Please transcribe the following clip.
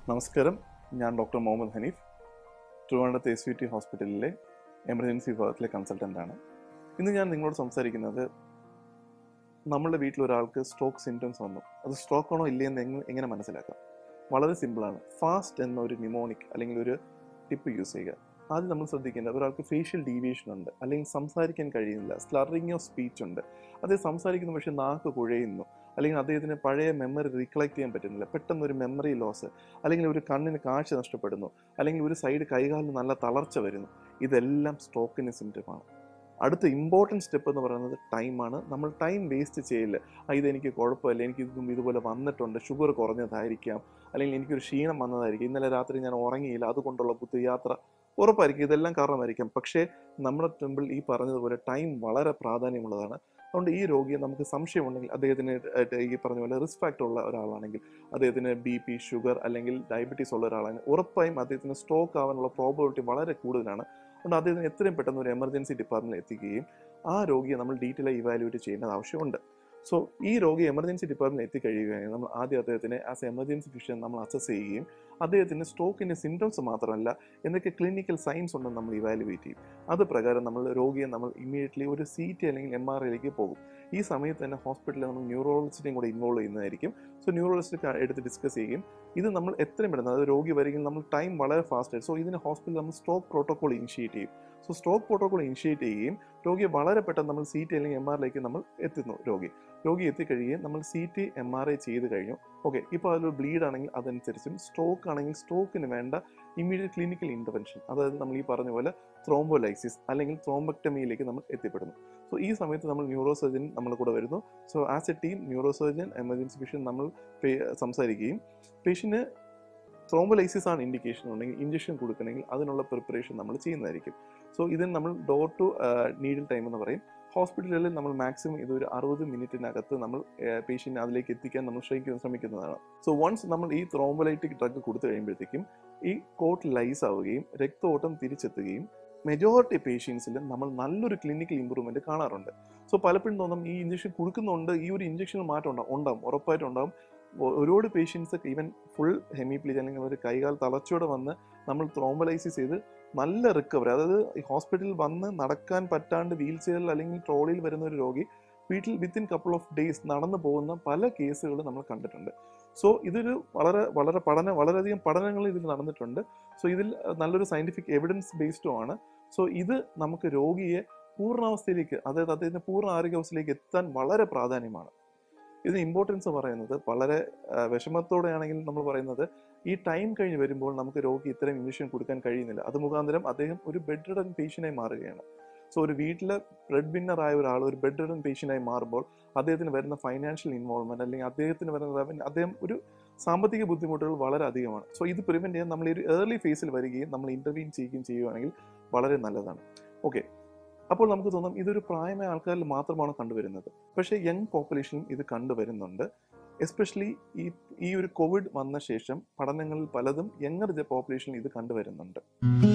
നമസ്കാരം ഞാൻ ഡോക്ടർ മുഹമ്മദ് ഹനീഫ് ട്രിവാൻഡ്രത്ത് എസ് യു ടി ഹോസ്പിറ്റലിലെ എമർജൻസി വിഭാഗത്തിലെ കൺസൾട്ടൻ്റ് ആണ് ഇന്ന് ഞാൻ നിങ്ങളോട് സംസാരിക്കുന്നത് നമ്മളുടെ വീട്ടിൽ ഒരാൾക്ക് സ്ട്രോക്ക് സിംറ്റംസ് വന്നു അത് സ്ട്രോക്ക് ആണോ ഇല്ലയെന്ന് എങ്ങനെ എങ്ങനെ മനസ്സിലാക്കാം വളരെ സിമ്പിളാണ് ഫാസ്റ്റ് എന്ന ഒരു നിമോണിക് അല്ലെങ്കിൽ ഒരു ടിപ്പ് യൂസ് ചെയ്യുക ആദ്യം നമ്മൾ ശ്രദ്ധിക്കേണ്ടത് ഒരാൾക്ക് ഫേഷ്യൽ ഡീവിയേഷൻ ഉണ്ട് അല്ലെങ്കിൽ സംസാരിക്കാൻ കഴിയുന്നില്ല സ്ലറിങ് ഓഫ് സ്പീച്ച് ഉണ്ട് അത് സംസാരിക്കുന്ന പക്ഷേ നാക്ക് കുഴയുന്നു അല്ലെങ്കിൽ അദ്ദേഹത്തിന് പഴയ മെമ്മറി റീകളക്ട് ചെയ്യാൻ പറ്റുന്നില്ല പെട്ടെന്ന് ഒരു മെമ്മറി ലോസ് അല്ലെങ്കിൽ ഒരു കണ്ണിന് കാഴ്ച നഷ്ടപ്പെടുന്നു അല്ലെങ്കിൽ ഒരു സൈഡ് കൈകാലിന് നല്ല തളർച്ച വരുന്നു ഇതെല്ലാം സ്ട്രോക്കിൻ്റെ സിംറ്റമാണ് അടുത്ത ഇമ്പോർട്ടൻറ്റ് സ്റ്റെപ്പ് എന്ന് പറയുന്നത് ടൈമാണ് നമ്മൾ ടൈം വേസ്റ്റ് ചെയ്യില്ല ആ ഇതെനിക്ക് കുഴപ്പമില്ല എനിക്ക് ഇതും ഇതുപോലെ വന്നിട്ടുണ്ട് ഷുഗർ കുറഞ്ഞതായിരിക്കാം അല്ലെങ്കിൽ എനിക്കൊരു ക്ഷീണം വന്നതായിരിക്കും ഇന്നലെ രാത്രി ഞാൻ ഉറങ്ങിയില്ല അതുകൊണ്ടുള്ള ബുദ്ധിയാത്ര ഉറപ്പായിരിക്കും ഇതെല്ലാം കാരണമായിരിക്കാം പക്ഷേ നമ്മുടെ ടെമ്പിൾ ഈ പറഞ്ഞതുപോലെ ടൈം വളരെ പ്രാധാന്യമുള്ളതാണ് അതുകൊണ്ട് ഈ രോഗിയെ നമുക്ക് സംശയമുണ്ടെങ്കിൽ അദ്ദേഹത്തിന് ഏഹ് ഈ പറഞ്ഞ പോലെ റിസ്ക് ഫാക്ടർ ഉള്ള ഒരാളാണെങ്കിൽ അദ്ദേഹത്തിന് ബി പി ഷുഗർ അല്ലെങ്കിൽ ഡയബറ്റീസ് ഉള്ള ഒരാളാണെങ്കിൽ ഉറപ്പായും അദ്ദേഹത്തിന് സ്ട്രോക്ക് ആവാനുള്ള പ്രോബിലിറ്റി വളരെ കൂടുതലാണ് അതുകൊണ്ട് അദ്ദേഹത്തിന് എത്രയും പെട്ടെന്ന് ഒരു എമർജൻസി ഡിപ്പാർട്ട്മെന്റിൽ എത്തിക്കുകയും ആ രോഗിയെ നമ്മൾ ഡീറ്റെയിൽ ആയി ഇവാലുവേറ്റ് ചെയ്യേണ്ടത് ആവശ്യമുണ്ട് സോ ഈ രോഗി എമർജൻസി ഡിപ്പാർട്ട്മെന്റിൽ എത്തിക്കഴിയുകയാണെങ്കിൽ നമ്മൾ ആദ്യം അദ്ദേഹത്തിനെ ആസ് എമർജൻസി ഫിഷ്യൻ നമ്മൾ അസസ് ചെയ്യുകയും അദ്ദേഹത്തിന് സ്ട്രോക്കിന്റെ സിംറ്റംസ് മാത്രമല്ല എന്തൊക്കെ ക്ലിനിക്കൽ സയൻസ് ഉണ്ടെന്ന് നമ്മൾ ഇവാലുവേറ്റ് ചെയ്യും അത് പ്രകാരം നമ്മൾ രോഗിയെ നമ്മൾ ഇമ്മീഡിയറ്റ്ലി ഒരു സി ടി അല്ലെങ്കിൽ എം ആർ ഐയിലേക്ക് പോകും ഈ സമയത്ത് തന്നെ ഹോസ്പിറ്റലിൽ നമ്മൾ ന്യൂറോളജിസ്റ്റിനെയും കൂടെ ഇൻവോൾവ് ചെയ്യുന്നതായിരിക്കും സോ ന്യൂറോളജിസ്റ്റ് എടുത്ത് ഡിസ്കസ് ചെയ്യും ഇത് നമ്മൾ എത്രയും പെട്ടെന്ന് അതായത് രോഗി വരികയും നമ്മൾ ടൈം വളരെ ഫാസ്റ്റ് ആയിട്ട് സോ ഇതിന് ഹോസ്പിറ്റലിൽ നമ്മൾ സ്ട്രോക്ക് പ്രോട്ടോകോൾ ഇനിഷ്യേറ്റ് ചെയ്യും സോ സ്ട്രോക്ക് പ്രോട്ടോകോൾ ഇനിഷ്യേറ്റ് ചെയ്യുകയും രോഗിയെ വളരെ പെട്ടെന്ന് നമ്മൾ സി ടി അല്ലെങ്കിൽ എം ആറിലേക്ക് നമ്മൾ എത്തുന്നു രോഗി രോഗി എത്തിക്കഴിയുകയും നമ്മൾ C T M R I ചെയ്ത് കഴിഞ്ഞു ഓക്കെ ഇപ്പോൾ അതിലൊരു ബ്ലീഡ് ആണെങ്കിൽ അതനുസരിച്ചും സ്ട്രോക്ക് ആണെങ്കിൽ സ്ട്രോക്കിന് വേണ്ട ഇമ്മീഡിയറ്റ് ക്ലിനിക്കൽ ഇൻ്റർവെൻഷൻ അതായത് നമ്മൾ ഈ പറഞ്ഞ പോലെ ത്രോംബോലൈസിസ് അല്ലെങ്കിൽ ത്രോംബക്ടമിയിലേക്ക് നമ്മൾ എത്തിപ്പെടുന്നു സോ ഈ സമയത്ത് നമ്മൾ ന്യൂറോ സർജൻ നമ്മുടെ കൂടെ വരുന്നു so as a team neurosurgeon emergency physician നമ്മൾ പേ- സംസാരിക്കുകയും പേഷ്യന് ത്രോംബലൈസിസ് ആണ് ഇൻഡിക്കേഷൻ ഉണ്ടെങ്കിൽ ഇഞ്ചക്ഷൻ കൊടുക്കണമെങ്കിൽ അതിനുള്ള പ്രിപ്പറേഷൻ നമ്മൾ ചെയ്യുന്നതായിരിക്കും സോ ഇതിന് നമ്മൾ ഡോർ ടു നീഡിൽ ടൈം എന്ന് പറയും ഹോസ്പിറ്റലുകളിൽ നമ്മൾ മാക്സിമം ഇതൊരു അറുപത് മിനിറ്റിനകത്ത് നമ്മൾ പേഷ്യൻറ്റ് അതിലേക്ക് എത്തിക്കാൻ നമ്മൾ ശ്രമിക്കുന്ന ശ്രമിക്കുന്നതാണ് സോ വൺസ് നമ്മൾ ഈ ത്രോംബലൈറ്റിക് ഡ്രഗ് കൊടുത്തു കഴിയുമ്പോഴത്തേക്കും ഈ കോട്ട് ലൈസ് ആവുകയും രക്തഓട്ടം തിരിച്ചെത്തുകയും മെജോറിറ്റി പേഷ്യൻസിൽ നമ്മൾ നല്ലൊരു ക്ലിനിക്കൽ ഇമ്പ്രൂവ്മെന്റ് കാണാറുണ്ട് സോ പലപ്പോഴും തോന്നും ഈ ഇഞ്ചക്ഷൻ കൊടുക്കുന്നുണ്ട് ഈ ഒരു ഇഞ്ചക്ഷനിൽ മാറ്റം ഉണ്ടാവും ഉണ്ടാവും ഉറപ്പായിട്ടും ഉണ്ടാവും ഒ- ഒരുപാട് പേഷ്യൻസ് ഈവൻ ഫുൾ ഹെമിപ്ലീജ് അല്ലെങ്കിൽ ഒരു കൈകാൽ തളർച്ചയോടെ വന്ന് നമ്മൾ ത്രോംബലൈസിസ് ചെയ്ത് നല്ല റിക്കവറി അതായത് ഈ ഹോസ്പിറ്റലിൽ വന്ന് നടക്കാൻ പറ്റാണ്ട് വീൽ ചെയറിൽ അല്ലെങ്കിൽ ട്രോളിയിൽ വരുന്ന ഒരു രോഗി വീട്ടിൽ വിത്തിൻ കപ്പിൾ ഓഫ് ഡേയ്സ് നടന്നു പോകുന്ന പല കേസുകൾ നമ്മൾ കണ്ടിട്ടുണ്ട് സോ ഇതൊരു വളരെ വളരെ പഠന വളരെയധികം പഠനങ്ങൾ ഇതിൽ നടന്നിട്ടുണ്ട് സോ ഇതിൽ നല്ലൊരു സയന്റിഫിക് എവിഡൻസ് ബേസ്ഡും ആണ് സോ ഇത് നമുക്ക് രോഗിയെ പൂർണ്ണാവസ്ഥയിലേക്ക് അതായത് അദ്ദേഹത്തിന്റെ പൂർണ്ണ ആരോഗ്യാവസ്ഥയിലേക്ക് എത്താൻ വളരെ പ്രാധാന്യമാണ് ഇതിന് ഇമ്പോർട്ടൻസ് പറയുന്നത് വളരെ ആ, വിഷമത്തോടെയാണെങ്കിൽ നമ്മൾ പറയുന്നത് ഈ ടൈം കഴിഞ്ഞ് വരുമ്പോൾ നമുക്ക് രോഗി ഇത്തരം ഇഞ്ചക്ഷൻ കൊടുക്കാൻ കഴിയുന്നില്ല അത് മുഖാന്തരം അദ്ദേഹം ഒരു ബെഡ് റിഡൻ പേഷ്യൻ്റായി മാറുകയാണ് സോ ഒരു വീട്ടിലെ ബ്രെഡ് വിന്നർ ആയ ഒരാൾ ഒരു ബെഡ് റിഡൻ പേഷ്യൻ്റായി മാറുമ്പോൾ അദ്ദേഹത്തിന് വരുന്ന ഫൈനാൻഷ്യൽ ഇൻവോൾവ്മെന്റ് അല്ലെങ്കിൽ അദ്ദേഹത്തിന് വരുന്ന റവന്യൂ അദ്ദേഹം ഒരു സാമ്പത്തിക ബുദ്ധിമുട്ടുകൾ വളരെ അധികമാണ് സോ ഇത് പ്രിവെന്റ് ചെയ്യാൻ നമ്മൾ ഈ ഒരു ഏർലി ഫേസിൽ വരികയും നമ്മൾ ഇന്റർവീൻ ചെയ്യുകയും ചെയ്യുകയാണെങ്കിൽ വളരെ നല്ലതാണ് ഓക്കെ അപ്പോൾ നമുക്ക് തോന്നും ഇതൊരു പ്രായമായ ആൾക്കാരിൽ മാത്രമാണ് കണ്ടുവരുന്നത് പക്ഷേ യങ് പോപ്പുലേഷനും ഇത് കണ്ടുവരുന്നുണ്ട് എസ്പെഷ്യലി ഈ ഈ ഒരു കോവിഡ് വന്ന ശേഷം പഠനങ്ങളിൽ പലതും യങ്ങർ പോപ്പുലേഷനിൽ ഇത് കണ്ടുവരുന്നുണ്ട്